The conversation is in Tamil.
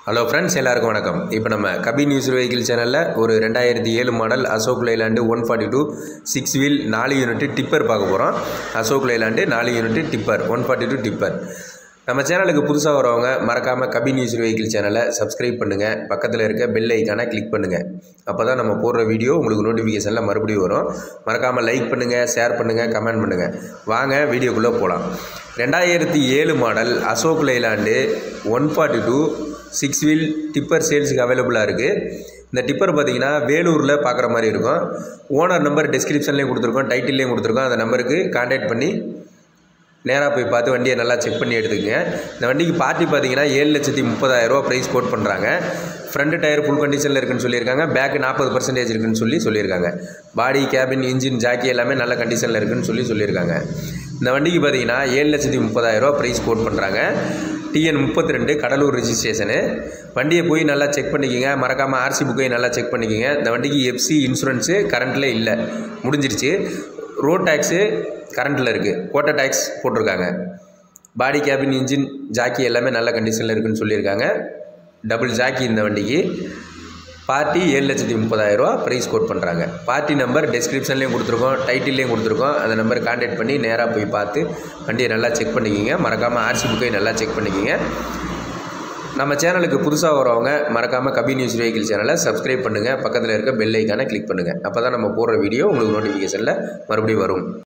ஹலோ ஃப்ரெண்ட்ஸ் எல்லாருக்கும் வணக்கம் இப்போ நம்ம கபி நியூஸ் வெஹிக்கிள் சேனலில் ஒரு ரெண்டாயிரத்தி ஏழு model Ashok Leyland one forty two six wheel நாலு யூனிட் டிப்பர் பார்க்க போகிறோம் அசோக் லைலாண்டு நாலு unit tipper one forty two tipper நம்ம சேனலுக்கு புதுசாக வரவங்க மறக்காமல் கபி நியூஸ் வெஹிக்கிள் சேனலை சப்ஸ்கிரைப் பண்ணுங்கள் பக்கத்தில் இருக்க பெல் ஐக்கானை கிளிக் பண்ணுங்கள் அப்போ தான் நம்ம போடுற வீடியோ உங்களுக்கு நோட்டிஃபிகேஷனில் மறுபடியும் வரும் மறக்காமல் லைக் பண்ணுங்கள் ஷேர் பண்ணுங்கள் கமெண்ட் பண்ணுங்கள் வாங்க வீடியோக்குள்ளே போகலாம் ரெண்டாயிரத்தி ஏழு model Ashok Leyland one forty two six wheel tipper சேல்ஸுக்கு அவைலபிளாக இருக்குது இந்த டிப்பர் பார்த்தீங்கன்னா வேலூரில் பார்க்குற மாதிரி இருக்கும் ஓனர் நம்பர் டிஸ்கிரிப்ஷன்லேயும் கொடுத்துருக்கோம் டைட்டில்லையும் கொடுத்துருக்கோம் அந்த நம்பருக்கு கான்டாக்ட் பண்ணி நேராக போய் பார்த்து வண்டியை நல்லா செக் பண்ணி எடுத்துக்கங்க இந்த வண்டிக்கு பார்ட்டி பார்த்தீங்கன்னா ஏழு லட்சத்தி முப்பதாயிரரூவா ப்ரைஸ் கோட் பண்ணுறாங்க ஃப்ரண்ட் டயர் ஃபுல் கண்டிஷனில் இருக்குன்னு சொல்லியிருக்காங்க பேக்கு நாற்பது பர்சன்டேஜ் இருக்குன்னு சொல்லி சொல்லியிருக்காங்க பாடி கேபின் இன்ஜின் ஜாக்கி எல்லாமே நல்ல கண்டிஷனில் இருக்குன்னு சொல்லி சொல்லியிருக்காங்க இந்த வண்டிக்கு பார்த்தீங்கன்னா ஏழு லட்சத்தி முப்பதாயிரரூவா ப்ரைஸ் கோட் பண்ணுறாங்க டிஎன் முப்பத்தி ரெண்டு கடலூர் ரிஜிஸ்ட்ரேஷனு வண்டியை போய் நல்லா செக் பண்ணிக்கோங்க மறக்காமல் ஆர்சி புக்கையும் நல்லா செக் பண்ணிக்கோங்க இந்த வண்டிக்கு எஃப்சி இன்சூரன்ஸு கரண்ட்டில் இல்லை முடிஞ்சிருச்சு ரோட் டேக்ஸு கரண்ட்டில் இருக்குது கோட்டை டேக்ஸ் போட்டிருக்காங்க பாடி கேபின் இன்ஜின் ஜாக்கி எல்லாமே நல்ல கண்டிஷனில் இருக்குன்னு சொல்லியிருக்காங்க டபுள் ஜாக்கி இந்த வண்டிக்கு பார்ட்டி ஏழு லட்சத்தி முப்பதாயிரரூவா ப்ரைஸ் கோட் பண்ணுறாங்க பார்ட்டி நம்பர் டிஸ்கிரிப்ஷன்லேயும் கொடுத்துருக்கோம் டைட்டில்லையும் கொடுத்துருக்கோம் அந்த நம்பர் கான்டாக்ட் பண்ணி நேராக போய் பார்த்து வண்டியை நல்லா செக் பண்ணிக்கிங்க மறக்காமல் ஆர்சி புக்கையும் நல்லா செக் பண்ணிக்கிங்க நம்ம சேனலுக்கு புதுசாக வரவங்க மறக்காமல் கபி நியூஸ் வெஹிக்கிள் சேனலை சப்ஸ்கிரைப் பண்ணுங்கள் பக்கத்தில் இருக்க பெல் ஐக்கானை கிளிக் பண்ணுங்கள் அப்போ தான் நம்ம போடுற வீடியோ உங்களுக்கு நோட்டிஃபிகேஷனில் மறுபடியும் வரும்